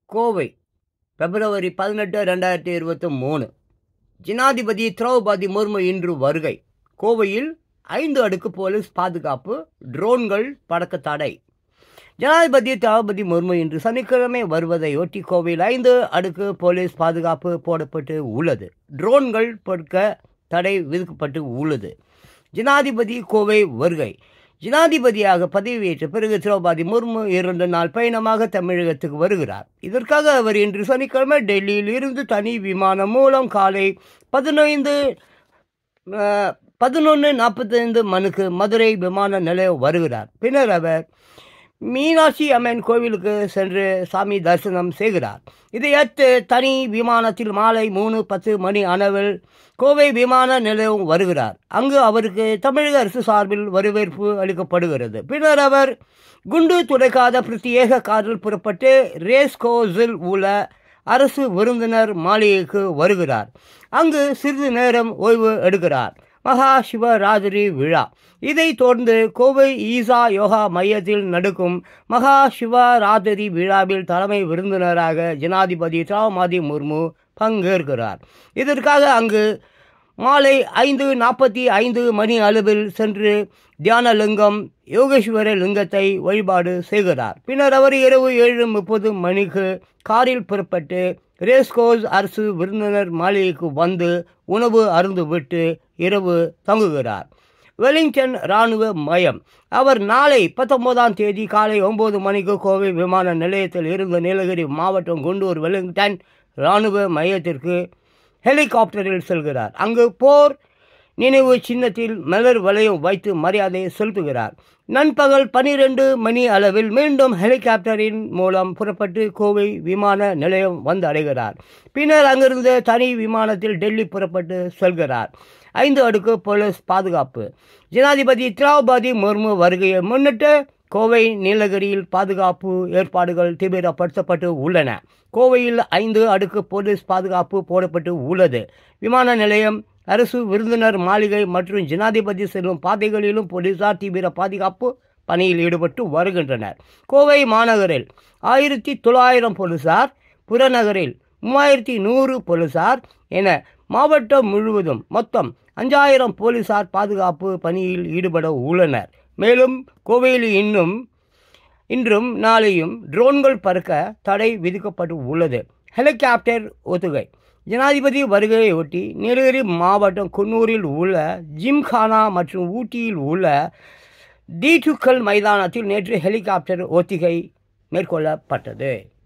கோவை பிப்ரவரி பதினெட்டு ரெண்டாயிரத்தி இருபத்தி மூணு ஜனாதிபதி திரௌபதி முர்மு இன்று வருகை கோவையில் ஐந்து அடுக்கு போலீஸ் பாதுகாப்பு ட்ரோன்கள் பறக்க தடை ஜனாதிபதி திரௌபதி முர்மு இன்று சனிக்கிழமை வருவதையொட்டி கோவையில் ஐந்து அடுக்கு போலீஸ் பாதுகாப்பு போடப்பட்டு உள்ளது ட்ரோன்கள் பறக்க தடை விதிக்கப்பட்டு உள்ளது ஜனாதிபதி கோவை வருகை ஜனாதிபதியாக பதவியேற்ற பிறகு திரௌபதி முர்மு இரண்டு நாள் பயணமாக தமிழகத்துக்கு வருகிறார் இதற்காக அவர் இன்று சனிக்கிழமை டெல்லியில் இருந்து தனி விமானம் மூலம் காலை பதினைந்து பதினொன்று நாற்பத்தைந்து மணிக்கு மதுரை விமான நிலையம் வருகிறார் பின்னர் அவர் மீனாட்சி அம்மன் கோவிலுக்கு சென்று சாமி தரிசனம் செய்கிறார் இதையடுத்து தனி விமானத்தில் மாலை மூணு பத்து மணி அளவில் கோவை விமான நிலையம் வருகிறார் அங்கு அவருக்கு தமிழக அரசு சார்பில் வரவேற்பு அளிக்கப்படுகிறது பின்னர் அவர் குண்டு துடைக்காத பிரத்யேக காரில் புறப்பட்டு ரேஸ் கோஸில் உள்ள அரசு விருந்தினர் மாளிகைக்கு வருகிறார் அங்கு சிறிது நேரம் ஓய்வு எடுக்கிறார் மகா சிவராத்திரி விழா இதைத் தொடர்ந்து கோவை ஈசா யோகா மையத்தில் நடக்கும் மகா சிவராத்திரி விழாவில் தலைமை விருந்தினராக ஜனாதிபதி திரௌபதி முர்மு பங்கேற்கிறார் இதற்காக அங்கு மாலை ஐந்து நாற்பத்தி ஐந்து மணி அளவில் சென்று தியானலிங்கம் யோகேஸ்வர லிங்கத்தை வழிபாடு செய்கிறார் பின்னர் அவர் இரவு ஏழு முப்பது மணிக்கு காரில் புறப்பட்டு ரேஸ்கோஸ் அரசு விருந்தினர் மாளிகைக்கு வந்து உணவு அருந்துவிட்டு இரவு தங்குகிறார் வெலிங்டன் இராணுவ மையம் அவர் நாளை பத்தொன்பதாம் தேதி காலை ஒன்பது மணிக்கு கோவை விமான நிலையத்தில் இருந்து நீலகிரி மாவட்டம் குண்டூர் வெலிங்டன் இராணுவ மையத்திற்கு ஹெலிகாப்டரில் செல்கிறார் அங்கு போர் நினைவு சின்னத்தில் மலர் வளையம் வைத்து மரியாதை செலுத்துகிறார் நண்பகல் பனிரெண்டு மணி அளவில் மீண்டும் ஹெலிகாப்டரின் மூலம் புறப்பட்டு கோவை விமான நிலையம் வந்து அடைகிறார் பின்னர் அங்கிருந்து தனி விமானத்தில் டெல்லி புறப்பட்டு செல்கிறார் ஐந்து அடுக்கு போலீஸ் பாதுகாப்பு ஜனாதிபதி திரௌபதி முர்மு வருகையை முன்னிட்டு கோவை நீலகிரியில் பாதுகாப்பு ஏற்பாடுகள் தீவிரப்படுத்தப்பட்டு உள்ளன கோவையில் ஐந்து அடுக்கு போலீஸ் பாதுகாப்பு போடப்பட்டு உள்ளது விமான நிலையம் அரசு விருந்தினர் மாளிகை மற்றும் ஜனாதிபதி செல்லும் பாதைகளிலும் போலீசார் தீவிர பாதுகாப்பு பணியில் ஈடுபட்டு வருகின்றனர் கோவை மாநகரில் ஆயிரத்தி தொள்ளாயிரம் போலீசார் புறநகரில் மூவாயிரத்தி நூறு போலீசார் என மாவட்டம் முழுவதும் மொத்தம் அஞ்சாயிரம் போலீசார் பாதுகாப்பு பணியில் ஈடுபட உள்ளனர் மேலும் கோவையில் இன்னும் இன்றும் நாளையும் ட்ரோன்கள் பறக்க தடை விதிக்கப்பட்டு உள்ளது ஹெலிகாப்டர் ஒத்துகை ஜனாதிபதி வருகையொட்டி நீலகிரி மாவட்டம் குன்னூரில் உள்ள ஜிம்கானா மற்றும் ஊட்டியில் உள்ள டீட்டுக்கல் மைதானத்தில் நேற்று ஹெலிகாப்டர் ஒத்திகை மேற்கொள்ளப்பட்டது